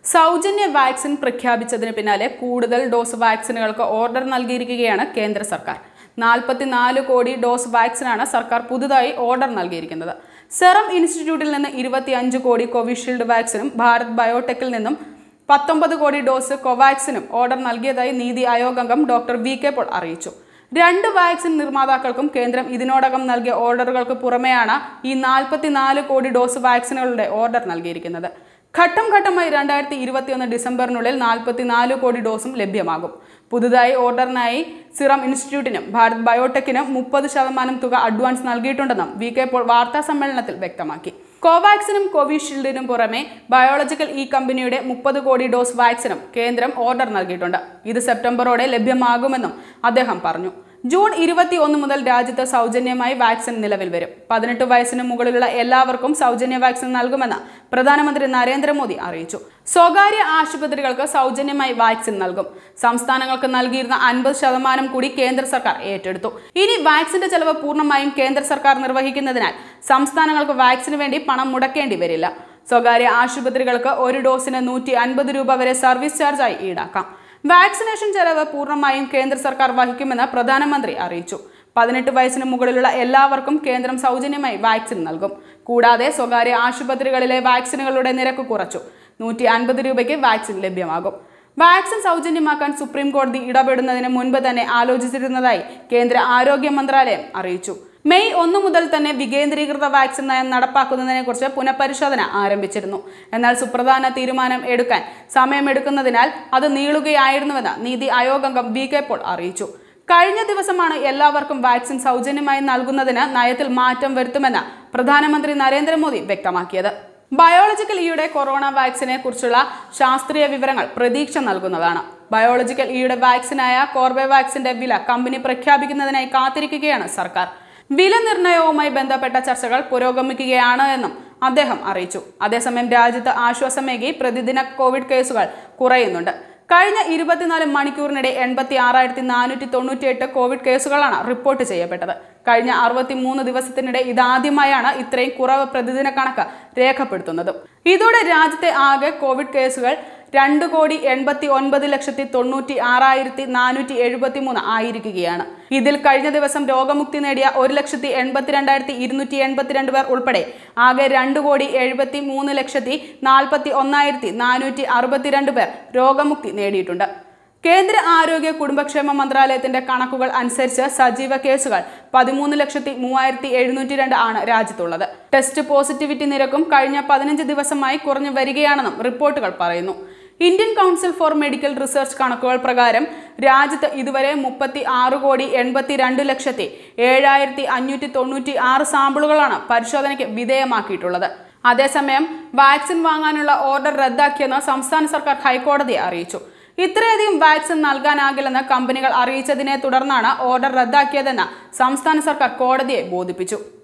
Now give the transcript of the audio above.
സൗജന്യ വാക്സിൻ പ്രഖ്യാപിച്ചതിന് പിന്നാലെ കൂടുതൽ ഡോസ് വാക്സിനുകൾക്ക് ഓർഡർ നൽകിയിരിക്കുകയാണ് കേന്ദ്ര സർക്കാർ നാൽപ്പത്തിനാല് കോടി ഡോസ് വാക്സിനാണ് സർക്കാർ പുതുതായി ഓർഡർ നൽകിയിരിക്കുന്നത് സെറം ഇൻസ്റ്റിറ്റ്യൂട്ടിൽ നിന്ന് ഇരുപത്തിയഞ്ച് കോടി കോവിഷീൽഡ് വാക്സിനും ഭാരത് ബയോടെക്കിൽ നിന്നും പത്തൊമ്പത് കോടി ഡോസ് കോവാക്സിനും ഓർഡർ നൽകിയതായി നീതി ആയോഗ് അംഗം ഡോക്ടർ വി കെ പോൾ അറിയിച്ചു രണ്ട് വാക്സിൻ നിർമ്മാതാക്കൾക്കും കേന്ദ്രം ഇതിനോടകം നൽകിയ ഓർഡറുകൾക്ക് പുറമെയാണ് ഈ നാൽപ്പത്തിനാല് കോടി ഡോസ് വാക്സിനുകളുടെ ഓർഡർ നൽകിയിരിക്കുന്നത് ഘട്ടം ഘട്ടമായി രണ്ടായിരത്തി ഇരുപത്തിയൊന്ന് ഡിസംബറിനുള്ളിൽ നാൽപ്പത്തിനാല് കോടി ഡോസും ലഭ്യമാകും പുതുതായി ഓർഡറിനായി സിറം ഇൻസ്റ്റിറ്റ്യൂട്ടിനും ഭാരത് ബയോടെക്കിനും മുപ്പത് ശതമാനം തുക അഡ്വാൻസ് നൽകിയിട്ടുണ്ടെന്നും വി കെ പോൾ വാർത്താ സമ്മേളനത്തിൽ വ്യക്തമാക്കി കോവാക്സിനും കോവിഷീൽഡിനും പുറമെ ബയോളജിക്കൽ ഈ കമ്പനിയുടെ മുപ്പത് കോടി ഡോസ് വാക്സിനും കേന്ദ്രം ഓർഡർ നൽകിയിട്ടുണ്ട് ഇത് സെപ്റ്റംബറോടെ ലഭ്യമാകുമെന്നും അദ്ദേഹം പറഞ്ഞു ജൂൺ ഇരുപത്തി ഒന്ന് മുതൽ രാജ്യത്ത് സൗജന്യമായി വാക്സിൻ നിലവിൽ വരും പതിനെട്ട് വയസ്സിന് മുകളിലുള്ള എല്ലാവർക്കും സൗജന്യ വാക്സിൻ നൽകുമെന്ന് പ്രധാനമന്ത്രി നരേന്ദ്രമോദി അറിയിച്ചു സ്വകാര്യ ആശുപത്രികൾക്ക് സൗജന്യമായി വാക്സിൻ നൽകും സംസ്ഥാനങ്ങൾക്ക് നൽകിയിരുന്ന അൻപത് ശതമാനം കൂടി കേന്ദ്ര സർക്കാർ ഏറ്റെടുത്തു ഇനി വാക്സിന്റെ ചെലവ് പൂർണ്ണമായും കേന്ദ്ര സർക്കാർ നിർവഹിക്കുന്നതിനാൽ സംസ്ഥാനങ്ങൾക്ക് വാക്സിന് വേണ്ടി പണം മുടക്കേണ്ടി വരില്ല സ്വകാര്യ ആശുപത്രികൾക്ക് ഒരു ഡോസിന് നൂറ്റി അൻപത് രൂപ വരെ സർവീസ് ചാർജായി ഈടാക്കാം വാക്സിനേഷൻ ചെലവ് പൂർണ്ണമായും കേന്ദ്ര സർക്കാർ വഹിക്കുമെന്ന് പ്രധാനമന്ത്രി അറിയിച്ചു പതിനെട്ട് വയസ്സിന് മുകളിലുള്ള എല്ലാവർക്കും കേന്ദ്രം സൗജന്യമായി വാക്സിൻ നൽകും കൂടാതെ സ്വകാര്യ ആശുപത്രികളിലെ വാക്സിനുകളുടെ നിരക്ക് കുറച്ചു നൂറ്റി അൻപത് രൂപയ്ക്ക് വാക്സിൻ ലഭ്യമാകും വാക്സിൻ സൗജന്യമാക്കാൻ സുപ്രീം കോടതി ഇടപെടുന്നതിന് മുൻപ് തന്നെ ആലോചിച്ചിരുന്നതായി കേന്ദ്ര ആരോഗ്യ മന്ത്രാലയം അറിയിച്ചു മെയ് ഒന്ന് മുതൽ തന്നെ വികേന്ദ്രീകൃത വാക്സിൻ നയം നടപ്പാക്കുന്നതിനെക്കുറിച്ച് പുനഃപരിശോധന ആരംഭിച്ചിരുന്നു എന്നാൽ സുപ്രധാന തീരുമാനം എടുക്കാൻ സമയമെടുക്കുന്നതിനാൽ അത് നീളുകയായിരുന്നുവെന്ന് നീതി ആയോഗ് അംഗം വി കെ പോൾ അറിയിച്ചു കഴിഞ്ഞ ദിവസമാണ് എല്ലാവർക്കും വാക്സിൻ സൗജന്യമായി നൽകുന്നതിന് നയത്തിൽ മാറ്റം വരുത്തുമെന്ന് പ്രധാനമന്ത്രി നരേന്ദ്രമോദി വ്യക്തമാക്കിയത് ബയോളജിക്കൽ ഇയുടെ കൊറോണ വാക്സിനെ കുറിച്ചുള്ള ശാസ്ത്രീയ വിവരങ്ങൾ പ്രതീക്ഷ നൽകുന്നതാണ് ബയോളജിക്കൽ ഇയുടെ വാക്സിനായ കോർബെവാക്സിന്റെ വില കമ്പനി പ്രഖ്യാപിക്കുന്നതിനായി കാത്തിരിക്കുകയാണ് സർക്കാർ വില നിർണയവുമായി ബന്ധപ്പെട്ട ചർച്ചകൾ പുരോഗമിക്കുകയാണ് എന്നും അദ്ദേഹം അറിയിച്ചു അതേസമയം രാജ്യത്ത് ആശ്വാസമേകി പ്രതിദിന കോവിഡ് കേസുകൾ കുറയുന്നുണ്ട് കഴിഞ്ഞ ഇരുപത്തിനാല് മണിക്കൂറിനിടെ എൺപത്തി ആറായിരത്തി നാനൂറ്റി തൊണ്ണൂറ്റി എട്ട് കോവിഡ് കേസുകളാണ് റിപ്പോർട്ട് ചെയ്യപ്പെട്ടത് കഴിഞ്ഞ അറുപത്തി മൂന്ന് ദിവസത്തിനിടെ ഇതാദ്യമായാണ് ഇത്രയും കുറവ് പ്രതിദിന കണക്ക് രേഖപ്പെടുത്തുന്നത് ഇതോടെ രാജ്യത്തെ ആകെ കോവിഡ് കേസുകൾ രണ്ട് കോടി എൺപത്തി ഒൻപത് ലക്ഷത്തി തൊണ്ണൂറ്റി ആറായിരത്തി നാനൂറ്റി എഴുപത്തി മൂന്ന് ആയിരിക്കുകയാണ് ഇതിൽ കഴിഞ്ഞ ദിവസം രോഗമുക്തി നേടിയ ഒരു ലക്ഷത്തി എൺപത്തിരണ്ടായിരത്തി ഇരുന്നൂറ്റി എൺപത്തിരണ്ട് പേർ ഉൾപ്പെടെ ആകെ രണ്ട് കോടി എഴുപത്തി മൂന്ന് ലക്ഷത്തി നാൽപ്പത്തി ഒന്നായിരത്തി നാനൂറ്റി അറുപത്തിരണ്ട് പേർ രോഗമുക്തി നേടിയിട്ടുണ്ട് കേന്ദ്ര ആരോഗ്യ കുടുംബക്ഷേമ മന്ത്രാലയത്തിന്റെ കണക്കുകൾ അനുസരിച്ച് സജീവ കേസുകൾ പതിമൂന്ന് ലക്ഷത്തി മൂവായിരത്തി എഴുന്നൂറ്റി രണ്ട് ആണ് രാജ്യത്തുള്ളത് ടെസ്റ്റ് പോസിറ്റിവിറ്റി നിരക്കും കഴിഞ്ഞ പതിനഞ്ച് ദിവസമായി കുറഞ്ഞു വരികയാണെന്നും റിപ്പോർട്ടുകൾ പറയുന്നു Indian council for medical research കണക്കുകൾ പ്രകാരം രാജ്യത്ത് ഇതുവരെ മുപ്പത്തി ആറ് കോടി എൺപത്തി രണ്ട് ലക്ഷത്തി ഏഴായിരത്തി അഞ്ഞൂറ്റി തൊണ്ണൂറ്റി ആറ് സാമ്പിളുകളാണ് പരിശോധനയ്ക്ക് വിധേയമാക്കിയിട്ടുള്ളത് അതേസമയം വാക്സിൻ വാങ്ങാനുള്ള ഓർഡർ റദ്ദാക്കിയെന്ന് സംസ്ഥാന സർക്കാർ ഹൈക്കോടതിയെ അറിയിച്ചു ഇത്രയധികം വാക്സിൻ നൽകാനാകില്ലെന്ന് കമ്പനികൾ അറിയിച്ചതിനെ തുടർന്നാണ് ഓർഡർ റദ്ദാക്കിയതെന്ന് സംസ്ഥാന സർക്കാർ കോടതിയെ ബോധിപ്പിച്ചു